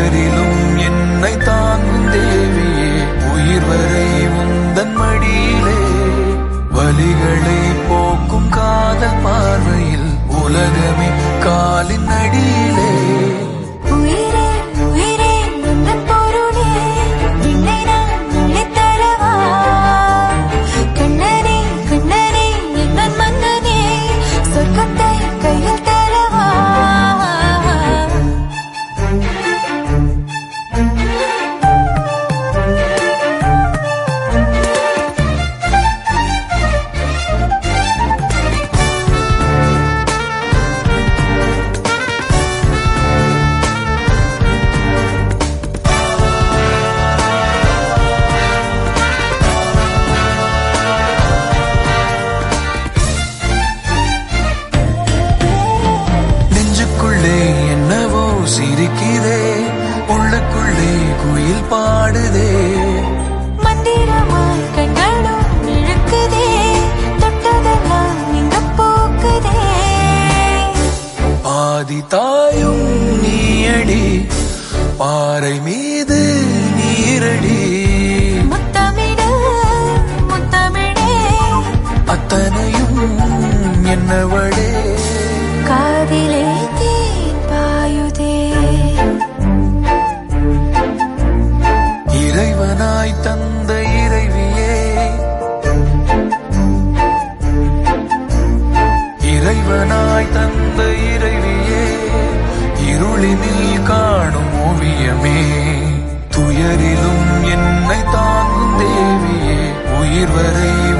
துயரிலும் என்னை தாங்கும் தேவியே உயிர் வரை உந்தன் மடியிலே வலிகளை போக்கும் காதல் பார்வையில் உலகமே காலின் அடியிலே உயிரே உயிரே உந்தன் பொருளே என்னை நான் அள்ளித் தரவா கண்ணனே கண்ணனே எந்தன் மன்னனே சொர்க்கத்தை கையில் தரவா நெஞ்சுக்குள்ளே என்னவோ சிரிக்குதே உள்ளுக்குள்ளே குயில் பாடுதே மந்திரமாய் கண்களும் இழுக்குதே தொட்டதெல்லாம் இங்க போக்குதே பாதி தாயும் நீயடி பாறை மீது நீரடி முத்தமிடு முத்தமிழே அத்தனையும் என்னவளே காதிலே தேன் பாயுதே இறைவனாய் தந்த இறைவியே இறைவனாய் தந்த இறைவியே இருளினில் காணும் ஓவியமே துயரிலும் என்னை தாங்கும் தேவியே உயிர் வரை